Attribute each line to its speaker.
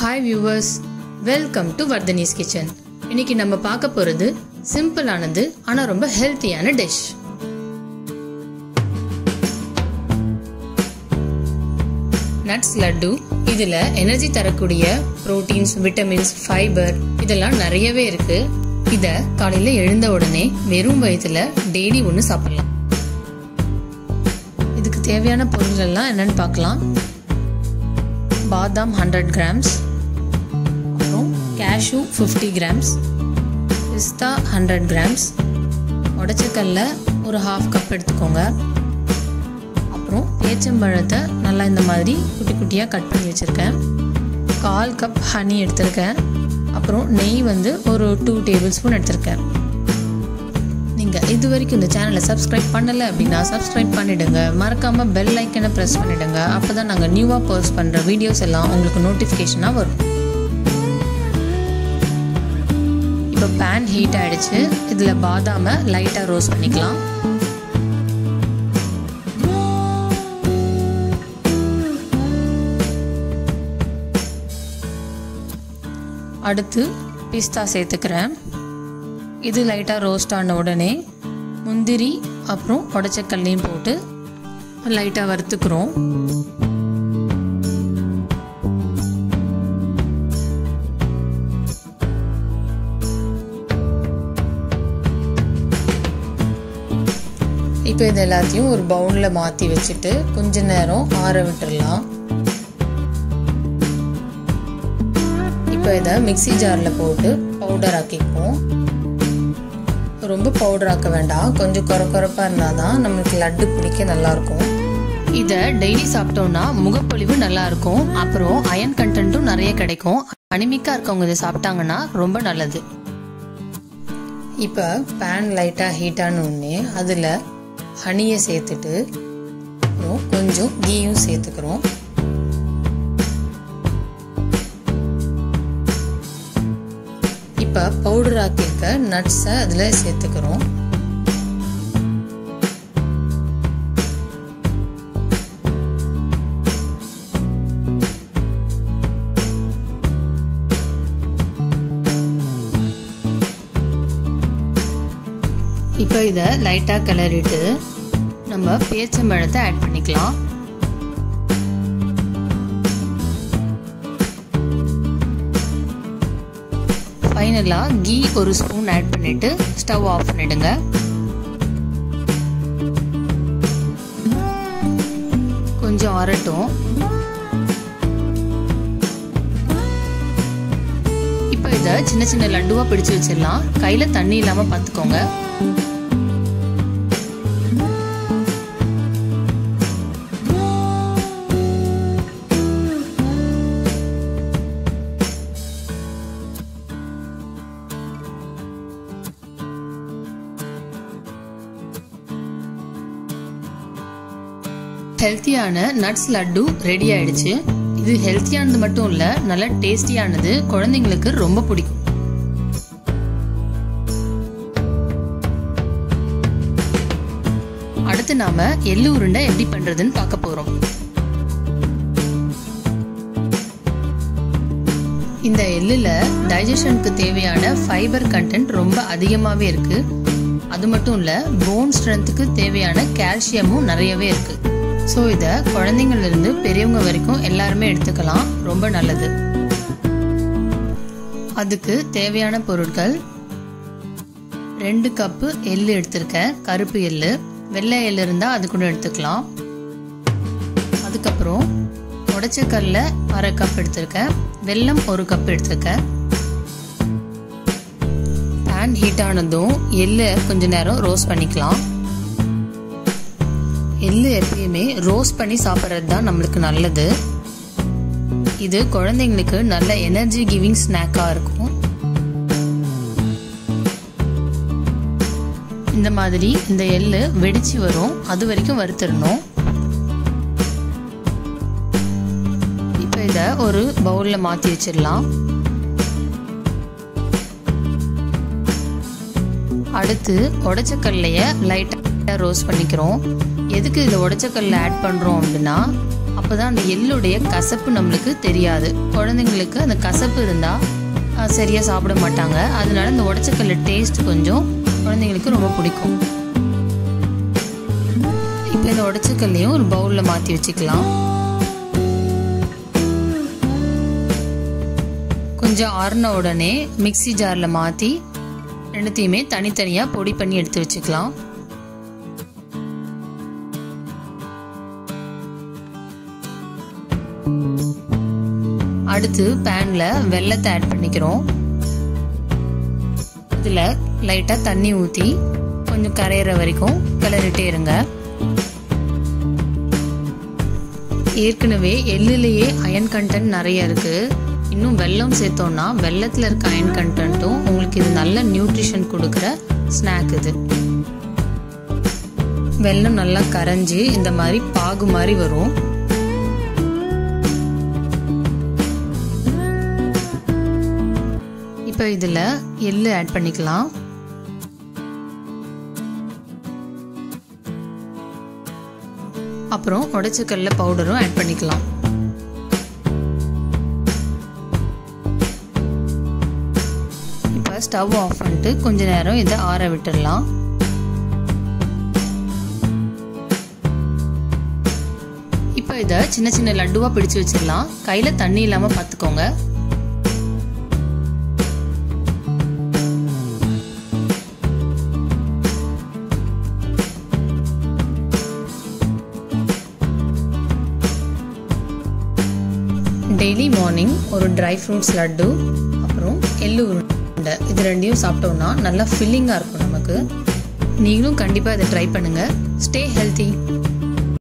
Speaker 1: hi viewers welcome to Vardhini's kitchen இன்னைக்கு நம்ம பார்க்க போகிறது சிம்பிளானது ஆனால் ரொம்ப ஹெல்த்தியான டிஷ் நட்ஸ் லட்டு இதில் எனர்ஜி தரக்கூடிய புரோட்டீன்ஸ் விட்டமின்ஸ் ஃபைபர் இதெல்லாம் நிறையவே இருக்கு இதை காலையில் எழுந்த உடனே வெறும் வயிற்றுல டெய்லி ஒன்று சாப்பிடலாம் இதுக்கு தேவையான பொருள்கள் எல்லாம் என்னன்னு பார்க்கலாம் பாதாம் ஹண்ட்ரட் கிராம்ஸ் அப்புறம் கேஷ்யூ ஃபிஃப்டி கிராம்ஸ் பிஸ்தா ஹண்ட்ரட் கிராம்ஸ் உடச்சக்கல்ல ஒரு ஹாஃப் கப் எடுத்துக்கோங்க அப்புறம் பேச்சம்பழத்தை நல்லா இந்த மாதிரி குட்டி குட்டியாக கட் பண்ணி வச்சுருக்கேன் கால் கப் ஹனி எடுத்திருக்கேன் அப்புறம் நெய் வந்து ஒரு டூ டேபிள் ஸ்பூன் எடுத்திருக்கேன் நீங்கள் இது வரைக்கும் இந்த சேனலை சப்ஸ்கிரைப் பண்ணலை அப்படின்னா சப்ஸ்கிரைப் பண்ணிடுங்க மறக்காமல் பெல் ஐக்கனை ப்ரெஸ் பண்ணிடுங்க அப்போ தான் நாங்கள் நியூவாக போஸ்ட் பண்ணுற வீடியோஸ் எல்லாம் உங்களுக்கு நோட்டிஃபிகேஷனாக வரும் இப்போ பேன் ஹீட் ஆயிடுச்சு இதில் பாதாமை லைட்டாக ரோஸ்ட் பண்ணிக்கலாம் அடுத்து பிஸ்தா சேர்த்துக்கிறேன் இது லைட்டாக ரோஸ்ட் ஆன உடனே முந்திரி அப்புறம் உடச்சக்கல்லையும் போட்டு லைட்டாக வறுத்துக்கிறோம் இப்போ இது எல்லாத்தையும் ஒரு பவுலில் மாற்றி வச்சுட்டு கொஞ்ச நேரம் ஆற விட்டுடலாம் இப்போ இதை மிக்சி ஜாரில் போட்டு பவுடர் ஆக்கிப்போம் ரொம்ப பவுடர் ஆக்க வேண்டாம் கொஞ்சம் குறை குறைப்பாக இருந்தால் தான் நம்மளுக்கு லட்டு பிடிக்க நல்லாயிருக்கும் இதை டெய்லி சாப்பிட்டோம்னா முகப்பொழிவு நல்லா இருக்கும் அப்புறம் அயன் கண்டென்ட்டும் நிறைய கிடைக்கும் அனிமிக்காக இருக்கவங்க இதை சாப்பிட்டாங்கன்னா ரொம்ப நல்லது இப்போ பேன் லைட்டாக ஹீட்டான உடனே அதில் ஹனியை சேர்த்துட்டு அப்புறம் கொஞ்சம் கீயும் சேர்த்துக்கிறோம் இப்போ பவுடர் ஆக்கியிருக்க நட்ஸை அதில் சேர்த்துக்கிறோம் இப்போ இதை லைட்டாக கிளறிட்டு நம்ம பேச்சம்பழத்தை ஆட் பண்ணிக்கலாம் ஃபைனலாக கீ ஒரு ஸ்பூன் ஆட் பண்ணிட்டு ஸ்டவ் ஆஃப் பண்ணிடுங்க கொஞ்சம் ஆறட்டும் இப்போ இதை சின்ன சின்ன லட்டுவாக பிடிச்சு வச்சிடலாம் கையில் தண்ணி இல்லாமல் பார்த்துக்கோங்க ஹெல்த்தியான நட்ஸ் லட்டு ரெடி ஆயிடுச்சு இது ஹெல்த்தியானது மட்டும் இல்ல நல்ல டேஸ்டியானது குழந்தைங்களுக்கு ரொம்ப பிடிக்கும் அடுத்து நாம எள்ளு உருண்டை எப்படி பண்றதுன்னு பார்க்க போறோம் இந்த எள்ளுல டைஜஷனுக்கு தேவையான ஃபைபர் கண்டென்ட் ரொம்ப அதிகமாகவே இருக்கு அது மட்டும் இல்ல போன் ஸ்ட்ரென்த்துக்கு தேவையான கால்சியமும் நிறையவே இருக்கு ஸோ இதை குழந்தைங்கள்லேருந்து பெரியவங்க வரைக்கும் எல்லாருமே எடுத்துக்கலாம் ரொம்ப நல்லது அதுக்கு தேவையான பொருட்கள் ரெண்டு கப்பு எள்ளு எடுத்திருக்கேன் கருப்பு எள்ளு வெள்ளை எள்ளு இருந்தால் அது கூட எடுத்துக்கலாம் அதுக்கப்புறம் உடச்சக்கல்ல அரை கப் எடுத்திருக்கேன் வெல்லம் ஒரு கப் எடுத்திருக்கேன் பேன் ஹீட் ஆனதும் எள்ளை கொஞ்ச நேரம் ரோஸ்ட் பண்ணிக்கலாம் எள்ளு எப்பயுமே ரோஸ்ட் பண்ணி சாப்பிட்றது தான் நம்மளுக்கு நல்லது இது குழந்தைங்களுக்கு நல்ல எனர்ஜி கிவிங் ஸ்நாக்காக இருக்கும் இந்த மாதிரி இந்த எள்ளு வெடிச்சு வரும் அது வரைக்கும் வறுத்துடணும் இப்போ இதை ஒரு பவுலில் மாற்றி வச்சிடலாம் அடுத்து உடச்சக்கல்லைய லைட்டாக ரோஸ்ட் பண்ணிக்கிறோம் எதுக்கு இதில் உடச்சக்கல்ல ஆட் பண்ணுறோம் அப்படின்னா அப்போ தான் அந்த எள்ளுடைய கசப்பு நம்மளுக்கு தெரியாது குழந்தைங்களுக்கு அந்த கசப்பு இருந்தால் சரியாக சாப்பிட மாட்டாங்க அதனால இந்த உடச்சக்கல்ல டேஸ்ட் கொஞ்சம் குழந்தைங்களுக்கு ரொம்ப பிடிக்கும் இப்போ இந்த உடச்சக்கல்லையும் ஒரு பவுலில் மாற்றி வச்சுக்கலாம் கொஞ்சம் ஆறுன உடனே மிக்சி ஜாரில் மாற்றி ரெண்டுத்தையுமே தனித்தனியாக பொடி பண்ணி எடுத்து வச்சுக்கலாம் அடுத்து பேனில் வெள்ளத்தை ஆட் பண்ணிக்கிறோம் இதில் லைட்டாக தண்ணி ஊற்றி கொஞ்சம் கரையிற வரைக்கும் கிளறிட்டே இருங்க ஏற்கனவே எள்ளுலேயே அயன் கண்டென்ட் நிறைய இருக்குது இன்னும் வெல்லம் சேர்த்தோன்னா வெள்ளத்தில் இருக்க அயன் கண்டென்ட்டும் உங்களுக்கு இது நல்ல நியூட்ரிஷன் கொடுக்குற ஸ்நாக் இது வெல்லம் நல்லா கரைஞ்சி இந்த மாதிரி பாகு மாதிரி வரும் இப்போ இதில் எள்ளு ஆட் பண்ணிக்கலாம் அப்புறம் உடச்சக்கல்ல பவுடரும் ஆட் பண்ணிக்கலாம் இப்போ ஸ்டவ் ஆஃப் பண்ணிட்டு கொஞ்ச நேரம் இதை ஆற விட்டுடலாம் இப்போ இதை சின்ன சின்ன லட்டுவாக பிடிச்சு வச்சிடலாம் கையில் தண்ணி இல்லாமல் பார்த்துக்கோங்க டெய்லி மார்னிங் ஒரு ட்ரை ஃப்ரூட்ஸ் லட்டு அப்புறம் எள்ளு உருண்டை இது ரெண்டையும் சாப்பிட்டோம்னா நல்லா ஃபில்லிங்காக இருக்கும் நமக்கு நீங்களும் கண்டிப்பாக இதை ட்ரை பண்ணுங்கள் ஸ்டே ஹெல்த்தி